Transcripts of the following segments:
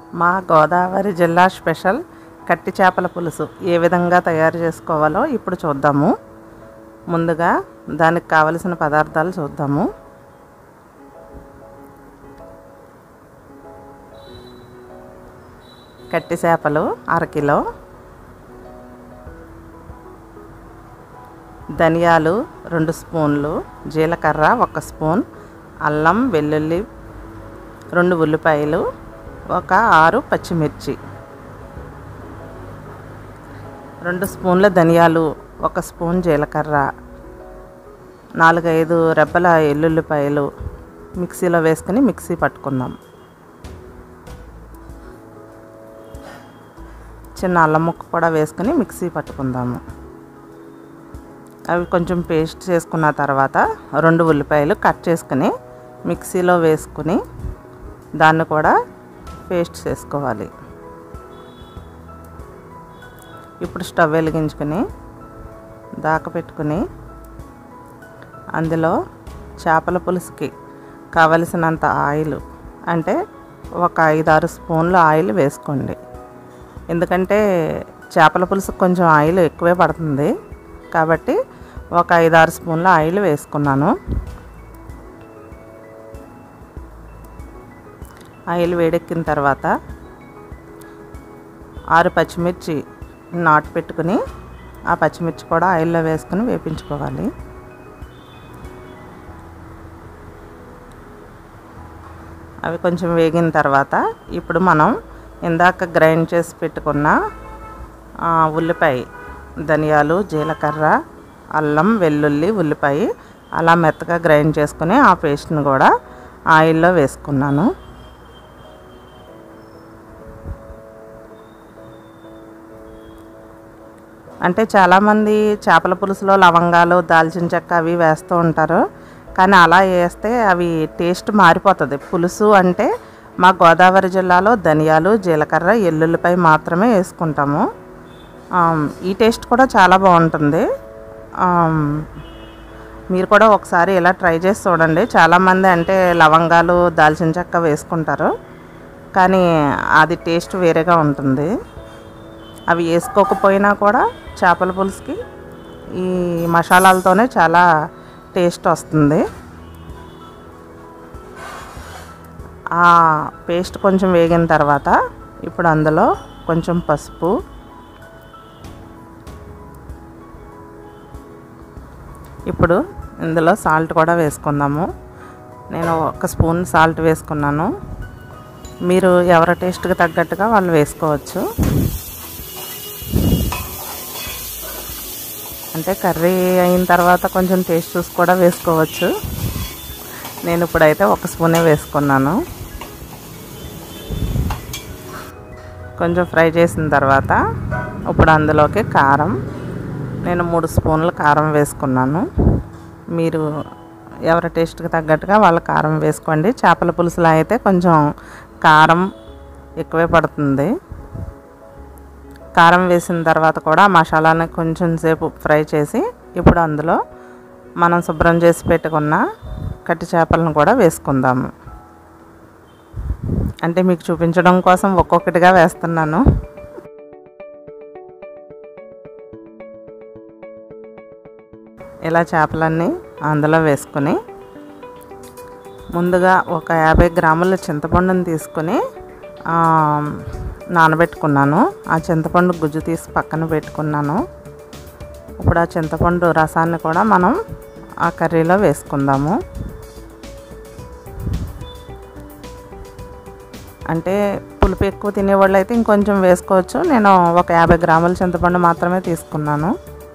మా గోదావరి జిల్లా స్పెషల్ కట్టి చేపల పులుసు ఏ విధంగా తయారు చేసుకోవాలో ఇప్పుడు చూద్దాము ముందుగా దానికి కావలసిన పదార్థాలు చూద్దాము కట్టి చేపలు అరకిలో ధనియాలు రెండు స్పూన్లు జీలకర్ర ఒక స్పూన్ అల్లం వెల్లుల్లి రెండు ఉల్లిపాయలు ఒక ఆరు పచ్చిమిర్చి రెండు స్పూన్ల ధనియాలు ఒక స్పూన్ జీలకర్ర నాలుగైదు రెబ్బల ఎల్లుల్లిపాయలు మిక్సీలో వేసుకుని మిక్సీ పట్టుకుందాం చిన్న అల్లం ముక్క కూడా వేసుకుని మిక్సీ పట్టుకుందాము అవి కొంచెం పేస్ట్ చేసుకున్న తర్వాత రెండు ఉల్లిపాయలు కట్ చేసుకుని మిక్సీలో వేసుకుని దాన్ని కూడా పేస్ట్ చేసుకోవాలి ఇప్పుడు స్టవ్ వెలిగించుకుని దాక పెట్టుకుని అందులో చేపల పులుసుకి కావలసినంత ఆయిల్ అంటే ఒక ఐదారు స్పూన్లు ఆయిల్ వేసుకోండి ఎందుకంటే చేపల పులుసు కొంచెం ఆయిల్ ఎక్కువే పడుతుంది కాబట్టి ఒక ఐదారు స్పూన్ల ఆయిల్ వేసుకున్నాను ఆయిల్ వేడెక్కిన తర్వాత ఆరు పచ్చిమిర్చి నాటు పెట్టుకుని ఆ పచ్చిమిర్చి కూడా ఆయిల్లో వేసుకుని వేపించుకోవాలి అవి కొంచెం వేగిన తర్వాత ఇప్పుడు మనం ఇందాక గ్రైండ్ చేసి పెట్టుకున్న ఉల్లిపాయ ధనియాలు జీలకర్ర అల్లం వెల్లుల్లి ఉల్లిపాయ అలా మెత్తగా గ్రైండ్ చేసుకుని ఆ పేస్ట్ని కూడా ఆయిల్లో వేసుకున్నాను అంటే చాలామంది చేపల పులుసులో లవంగాలు దాల్చిన చెక్క అవి వేస్తూ ఉంటారు కానీ అలా వేస్తే అవి టేస్ట్ మారిపోతుంది పులుసు అంటే మా గోదావరి జిల్లాలో ధనియాలు జీలకర్ర ఎల్లుల్లిపై మాత్రమే వేసుకుంటాము ఈ టేస్ట్ కూడా చాలా బాగుంటుంది మీరు కూడా ఒకసారి ఇలా ట్రై చేసి చూడండి చాలామంది అంటే లవంగాలు దాల్చిన చెక్క వేసుకుంటారు కానీ అది టేస్ట్ వేరేగా ఉంటుంది అవి వేసుకోకపోయినా కూడా చేపల పులుసుకి ఈ మసాలాలతోనే చాలా టేస్ట్ వస్తుంది ఆ పేస్ట్ కొంచెం వేగిన తర్వాత ఇప్పుడు అందులో కొంచెం పసుపు ఇప్పుడు ఇందులో సాల్ట్ కూడా వేసుకుందాము నేను ఒక స్పూన్ సాల్ట్ వేసుకున్నాను మీరు ఎవరి టేస్ట్కి తగ్గట్టుగా వాళ్ళు వేసుకోవచ్చు అంటే కర్రీ అయిన తర్వాత కొంచెం టేస్ట్ చూసి కూడా వేసుకోవచ్చు నేను ఇప్పుడైతే ఒక స్పూనే వేసుకున్నాను కొంచెం ఫ్రై చేసిన తర్వాత ఇప్పుడు అందులోకి కారం నేను మూడు స్పూన్ల కారం వేసుకున్నాను మీరు ఎవరి టేస్ట్కి తగ్గట్టుగా వాళ్ళ కారం వేసుకోండి చేపల పులుసులో అయితే కొంచెం కారం ఎక్కువే పడుతుంది కారం వేసిన తర్వాత కూడా మసాలాని కొంచెం సేపు ఫ్రై చేసి ఇప్పుడు అందులో మనం శుభ్రం చేసి పెట్టుకున్న కట్టి చేపలను కూడా వేసుకుందాము అంటే మీకు చూపించడం కోసం ఒక్కొక్కటిగా వేస్తున్నాను ఇలా చేపలన్నీ అందులో వేసుకుని ముందుగా ఒక యాభై గ్రాముల చింతపండుని తీసుకుని నానబెట్టుకున్నాను ఆ చింతపండు గుజ్జు తీసి పక్కన పెట్టుకున్నాను ఇప్పుడు ఆ చింతపండు రసాన్ని కూడా మనం ఆ కర్రీలో వేసుకుందాము అంటే పులుపు ఎక్కువ తినేవాళ్ళు అయితే ఇంకొంచెం వేసుకోవచ్చు నేను ఒక యాభై గ్రాముల చింతపండు మాత్రమే తీసుకున్నాను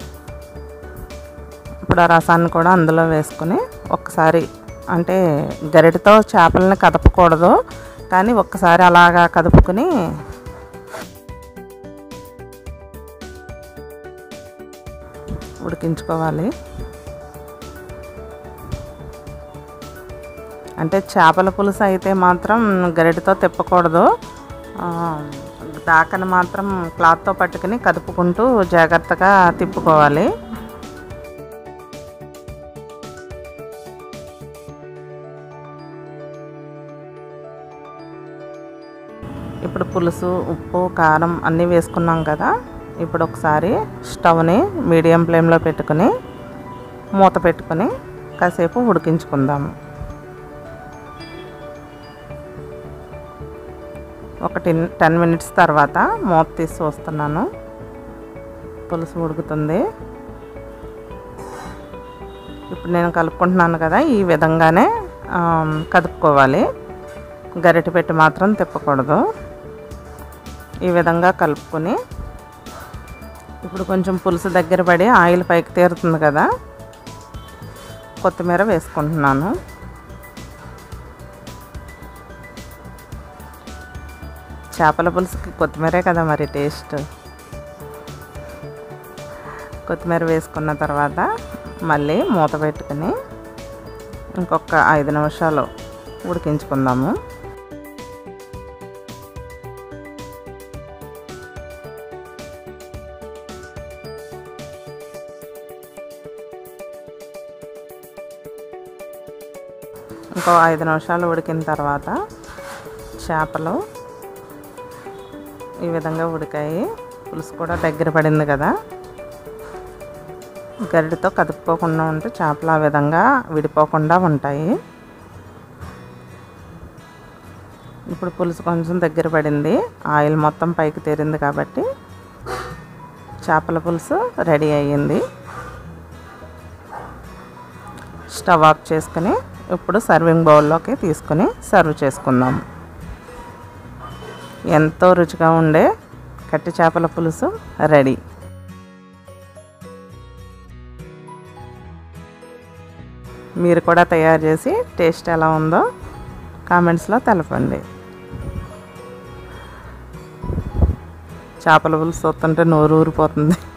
ఇప్పుడు ఆ రసాన్ని కూడా అందులో వేసుకుని ఒక్కసారి అంటే గరిటతో చేపలని కదపకూడదు కానీ ఒక్కసారి అలాగా కదుపుకుని ఉడికించుకోవాలి అంటే చేపల పులుసు అయితే మాత్రం గరిటతో తిప్పకూడదు దాకని మాత్రం క్లాత్తో పట్టుకుని కదుపుకుంటూ జాగ్రత్తగా తిప్పుకోవాలి ఇప్పుడు పులుసు ఉప్పు కారం అన్నీ వేసుకున్నాం కదా ఇప్పుడు ఒకసారి స్టవ్ని మీడియం ఫ్లేమ్లో పెట్టుకుని మూత పెట్టుకుని కాసేపు ఉడికించుకుందాము ఒక టెన్ టెన్ మినిట్స్ తర్వాత మూత తీసి చూస్తున్నాను పులుసు ఉడుకుతుంది ఇప్పుడు నేను కలుపుకుంటున్నాను కదా ఈ విధంగానే ఆ, కదుపుకోవాలి గరిటె పెట్టి మాత్రం తిప్పకూడదు ఈ విధంగా కలుపుకొని ఇప్పుడు కొంచెం పులుసు దగ్గర పడి ఆయిల్ పైకి తేరుతుంది కదా కొత్తిమీర వేసుకుంటున్నాను చేపల పులుసుకి కొత్తిమీరే కదా మరి టేస్ట్ కొత్తిమీర వేసుకున్న తర్వాత మళ్ళీ మూత పెట్టుకుని ఇంకొక ఐదు నిమిషాలు ఉడికించుకుందాము ఇంకో ఐదు నిమిషాలు ఉడికిన తర్వాత చేపలు ఈ విధంగా ఉడికాయి పులుసు కూడా దగ్గర పడింది కదా గరిటతో కదుపుకోకుండా ఉంటే చేపలు ఆ విధంగా విడిపోకుండా ఉంటాయి ఇప్పుడు పులుసు కొంచెం దగ్గర పడింది ఆయిల్ మొత్తం పైకి తేరింది కాబట్టి చేపల పులుసు రెడీ అయ్యింది స్టవ్ ఆఫ్ చేసుకుని ఇప్పుడు సర్వింగ్ బౌల్లోకి తీసుకుని సర్వ్ చేసుకుందాం ఎంతో రుచిగా ఉండే కట్టి చేపల పులుసు రెడీ మీరు కూడా తయారు చేసి టేస్ట్ ఎలా ఉందో కామెంట్స్లో తెలపండి చేపల పులుసు చూస్తుంటే నోరు ఊరిపోతుంది